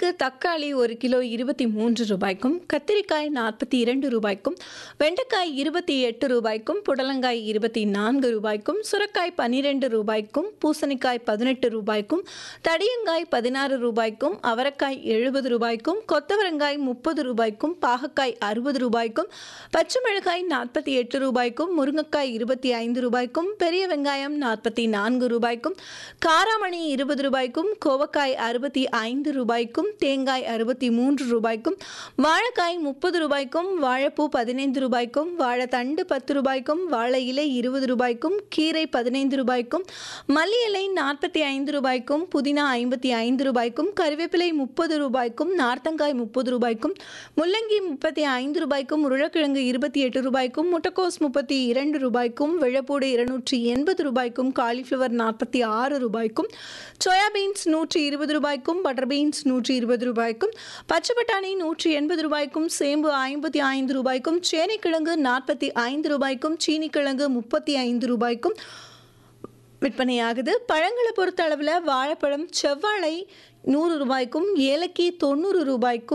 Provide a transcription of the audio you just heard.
சமையலுக்கு தக்காளி ஒரு கிலோ இருபத்தி மூன்று ரூபாய்க்கும் கத்திரிக்காய் நாற்பத்தி இரண்டு ரூபாய்க்கும் வெண்டைக்காய் இருபத்தி எட்டு ரூபாய்க்கும் புடலங்காய் இருபத்தி நான்கு ரூபாய்க்கும் சுரக்காய் பன்னிரெண்டு ரூபாய்க்கும் பூசணிக்காய் பதினெட்டு ரூபாய்க்கும் தடியங்காய் பதினாறு ரூபாய்க்கும் அவரைக்காய் எழுபது ரூபாய்க்கும் கொத்தவரங்காய் முப்பது ரூபாய்க்கும் பாகக்காய் அறுபது ரூபாய்க்கும் பச்சை மிளகாய் நாற்பத்தி எட்டு ரூபாய்க்கும் முருங்கைக்காய் இருபத்தி ஐந்து ரூபாய்க்கும் பெரிய வெங்காயம் நாற்பத்தி நான்கு ரூபாய்க்கும் காராமணி இருபது ரூபாய்க்கும் கோவக்காய் அறுபத்தி ஐந்து ரூபாய்க்கும் தேங்காய் அறுபத்தி மூன்று ரூபாய்க்கும் வாழைக்காய் முப்பது ரூபாய்க்கும் வாழைப்பூ பதினைந்து ரூபாய்க்கும் வாழைத்தண்டு பத்து ரூபாய்க்கும் வாழை இலை இருபது ரூபாய்க்கும் கீரை பதினைந்து ரூபாய்க்கும் மல்லி இலை நாற்பத்தி ஐந்து ரூபாய்க்கும் புதினா ஐம்பத்தி ஐந்து ரூபாய்க்கும் கறிவேப்பிலை முப்பது ரூபாய்க்கும் நார்த்தங்காய் முப்பது ரூபாய்க்கும் முள்ளங்கி முப்பத்தி ஐந்து ரூபாய்க்கும் உருளைக்கிழங்கு இருபத்தி எட்டு ரூபாய்க்கும் முட்டைக்கோஸ் முப்பத்தி இரண்டு ரூபாய்க்கும் வெள்ளப்பூடு இருநூற்றி எண்பது ரூபாய்க்கும் காலிஃப்ளவர் நாற்பத்தி ஆறு ரூபாய்க்கும் சோயா பீன்ஸ் நூற்றி இருபது ரூபாய்க்கும் பட்டர் பீன்ஸ் நூற்றி இருபது ரூபாய்க்கும் பச்சை பட்டாணி நூற்றி எண்பது ரூபாய்க்கும் சேம்பு ஐம்பத்தி ஐந்து ரூபாய்க்கும் சேனைக்கிழங்கு நாற்பத்தி ஐந்து ரூபாய்க்கும் சீனிக்கிழங்கு முப்பத்தி ஐந்து ரூபாய்க்கும் விற்பனையாகுது பழங்களை பொறுத்த அளவில் வாழைப்பழம் செவ்வாழை நூறு ரூபாய்க்கும் ஏலக்கி தொண்ணூறு ரூபாய்க்கும்